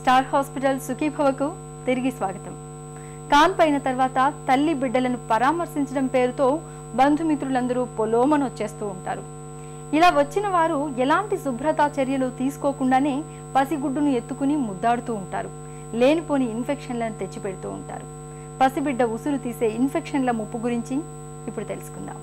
star hospital సుఖీభవకు తిరిగి స్వాగతం కాన్పు అయిన తర్వాత తల్లి బిడ్డలను పరామర్శించడం పేరుతో బంధుమిత్రులందరూ పొలోమని వచ్చేస్తూ ఉంటారు ఇలా వచ్చిన వారు ఎలాంటి శుభ్రతా చర్యలు తీసుకోకుండానే పసిగుడ్డును ఎత్తుకుని ముద్దాడుతూ ఉంటారు లేనిపోని ఇన్ఫెక్షన్లను తెచ్చిపెడుతూ ఉంటారు పసిబిడ్డ ఉసురు తీసే ఇన్ఫెక్షన్ల ముప్పు గురించి ఇప్పుడు తెలుసుకుందాం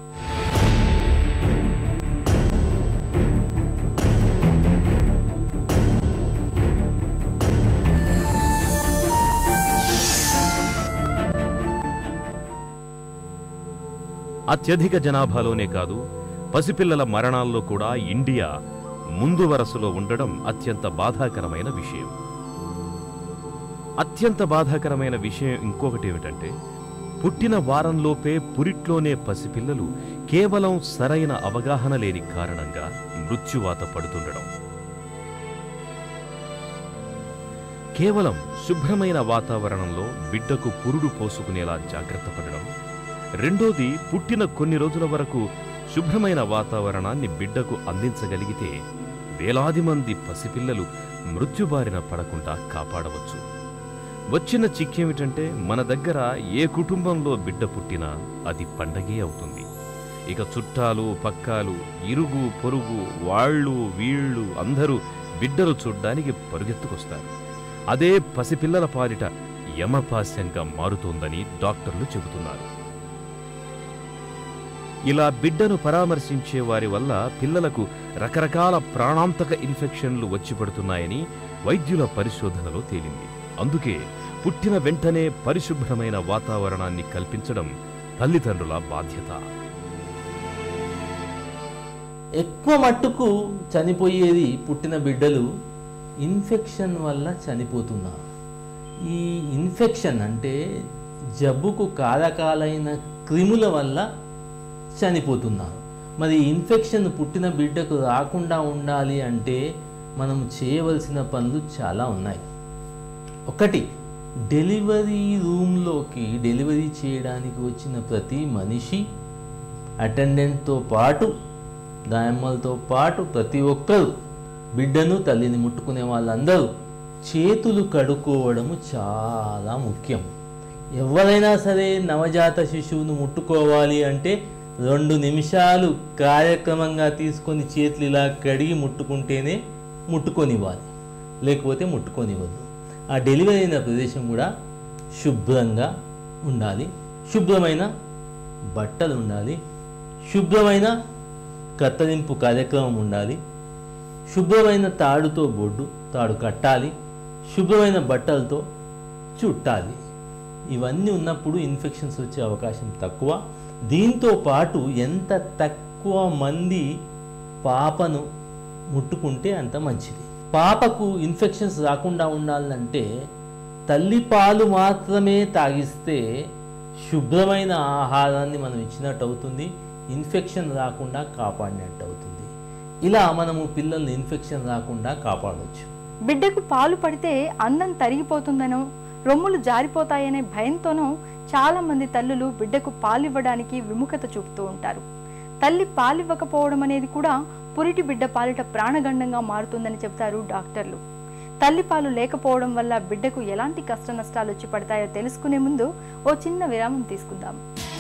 అత్యధిక జనాభాలోనే కాదు పసిపిల్లల మరణాల్లో కూడా ఇండియా ముందు వరసలో ఉండడం అత్యంత బాధాకరమైన విషయం అత్యంత బాధాకరమైన విషయం ఇంకొకటి ఏమిటంటే పుట్టిన వారంలోపే పురిట్లోనే పసిపిల్లలు కేవలం సరైన అవగాహన లేని కారణంగా మృత్యువాత పడుతుండడం కేవలం శుభ్రమైన వాతావరణంలో బిడ్డకు పురుడు పోసుకునేలా జాగ్రత్త పడడం రెండోది పుట్టిన కొన్ని రోజుల వరకు శుభ్రమైన వాతావరణాన్ని బిడ్డకు అందించగలిగితే వేలాది మంది పసిపిల్లలు మృత్యుబారిన పడకుండా కాపాడవచ్చు వచ్చిన చిక్కేమిటంటే మన దగ్గర ఏ కుటుంబంలో బిడ్డ పుట్టినా అది పండగే అవుతుంది ఇక చుట్టాలు పక్కాలు ఇరుగు పొరుగు వాళ్ళు వీళ్ళు అందరూ బిడ్డలు చూడ్డానికి పరుగెత్తుకొస్తారు అదే పసిపిల్లల పాలిట యమపాస్యంగా మారుతోందని డాక్టర్లు చెబుతున్నారు ఇలా బిడ్డను పరామర్శించే వారి వల్ల పిల్లలకు రకరకాల ప్రాణాంతక ఇన్ఫెక్షన్లు వచ్చి పడుతున్నాయని వైద్యుల పరిశోధనలో తేలింది అందుకే పుట్టిన వెంటనే పరిశుభ్రమైన వాతావరణాన్ని కల్పించడం తల్లిదండ్రుల బాధ్యత ఎక్కువ మట్టుకు చనిపోయేది పుట్టిన బిడ్డలు ఇన్ఫెక్షన్ వల్ల చనిపోతున్నారు ఈ ఇన్ఫెక్షన్ అంటే జబ్బుకు కారకాలైన క్రిముల వల్ల చనిపోతున్నారు మరి ఇన్ఫెక్షన్ పుట్టిన బిడ్డకు రాకుండా ఉండాలి అంటే మనం చేయవలసిన పనులు చాలా ఉన్నాయి ఒకటి డెలివరీ రూమ్లోకి డెలివరీ చేయడానికి వచ్చిన ప్రతి మనిషి అటెండెంట్తో పాటు దాయమ్మలతో పాటు ప్రతి ఒక్కరూ బిడ్డను తల్లిని ముట్టుకునే వాళ్ళందరూ చేతులు కడుక్కోవడము చాలా ముఖ్యం ఎవరైనా సరే నవజాత శిశువును ముట్టుకోవాలి అంటే రెండు నిమిషాలు కార్యక్రమంగా తీసుకొని చేతులు ఇలా కడిగి ముట్టుకుంటేనే ముట్టుకొనివ్వాలి లేకపోతే ముట్టుకొనివ్వద్దు ఆ డెలివరీ అయిన ప్రదేశం కూడా శుభ్రంగా ఉండాలి శుభ్రమైన బట్టలు ఉండాలి శుభ్రమైన కత్తరింపు కార్యక్రమం ఉండాలి శుభ్రమైన తాడుతో బొడ్డు తాడు కట్టాలి శుభ్రమైన బట్టలతో చుట్టాలి ఇవన్నీ ఉన్నప్పుడు ఇన్ఫెక్షన్స్ వచ్చే అవకాశం తక్కువ దీంతో పాటు ఎంత తక్కువ మంది పాపను ముట్టుకుంటే అంత మంచిది పాపకు ఇన్ఫెక్షన్స్ రాకుండా ఉండాలంటే తల్లి పాలు మాత్రమే తాగిస్తే శుభ్రమైన ఆహారాన్ని మనం ఇచ్చినట్టు అవుతుంది ఇన్ఫెక్షన్ రాకుండా కాపాడినట్టు అవుతుంది ఇలా మనము పిల్లల్ని ఇన్ఫెక్షన్ రాకుండా కాపాడవచ్చు బిడ్డకు పాలు పడితే అందం తరిగిపోతుందనో రొమ్ములు జారిపోతాయనే భయంతోనో చాలా మంది తల్లులు బిడ్డకు పాలివ్వడానికి విముఖత చూపుతూ ఉంటారు తల్లి పాలివ్వకపోవడం అనేది కూడా పురిటి బిడ్డ పాలిట ప్రాణగండంగా మారుతుందని చెబుతారు డాక్టర్లు తల్లి పాలు లేకపోవడం వల్ల బిడ్డకు ఎలాంటి కష్ట నష్టాలు వచ్చి పడతాయో తెలుసుకునే ముందు ఓ చిన్న విరామం తీసుకుందాం